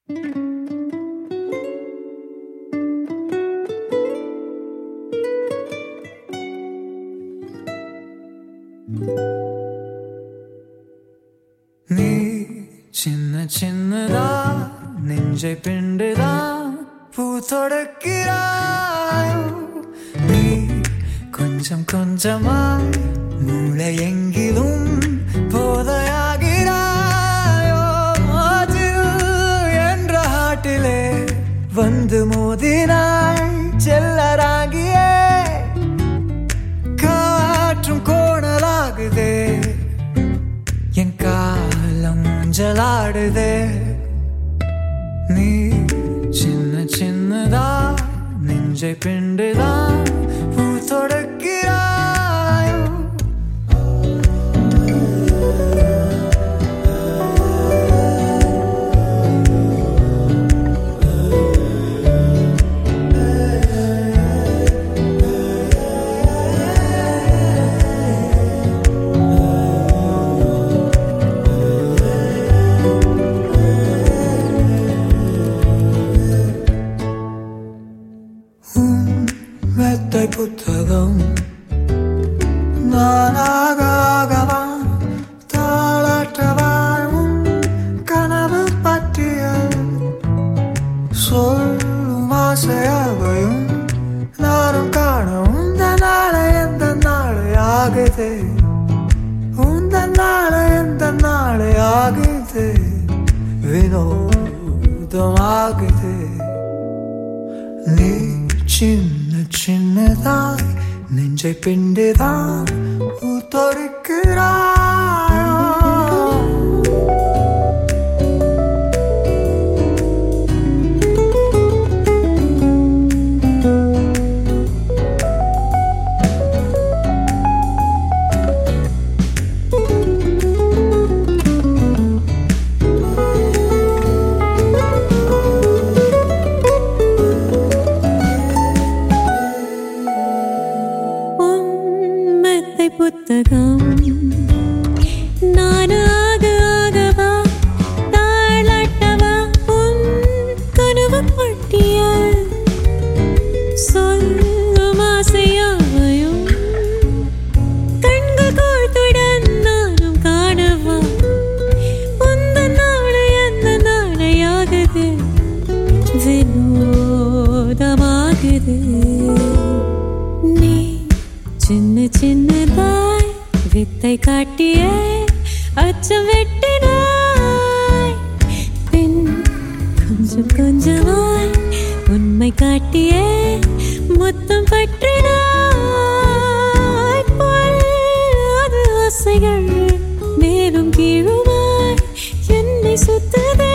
நீ சின்ன சின்னதா நெஞ்சை பிண்டுதா பூ தொடக்கிறாய் நீ கொஞ்சம் கொஞ்சமாய் மூளை எங்கிலும் போதையாகிறாயோ அதில் என்ற ஹாட்டிலே வந்து மோதினாய் செல்லராகியே காற்றும் கோணலாகுதே என் காலம் ஊஞ்சலாடுதே நீ சின்ன சின்னதா நெஞ்சை பிண்டுதா பூ தொடக்கிறாயோ மெத்தை புத்தகம் நானாகவா தாளாற்றவாழும் கனவு பற்றிய சொல்லும் ஆசையாவையும் நானும் காண உந்த நாளை எந்த நாளை ஆகுது உந்த நாளை எந்த நாளை ஆகுது வினோதமாகுது நீ சின்ன சின்னதாய் நெஞ்சை பிண்டுதான் தொடுக்கிறாய் உண்மத்தை புத்தகம் நானாக ஆகவா தாளாட்டவா உன் கனவு பட்டியல் சொல்லும் ஆசையாவையும் கண்கள் கோர்த்துடன் நானும் காணவா உந்த நாளை அந்த நாளையாகுது வினோதமாகுது நீ சின்ன சின்னதாய் வித்தை காட்டிய அச்சம் வெட்டினாய் பின் கொஞ்சம் கொஞ்சமாய் உண்மை காட்டிய முத்தம் பற்றினாய் பொல்லாத ஆசைகள் மேலும் கீழுமாய் என்னை சுத்ததே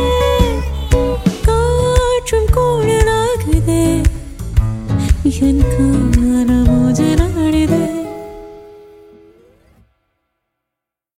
காற்றும் கூடலாகுதே என் காரணமோஜனாடுதே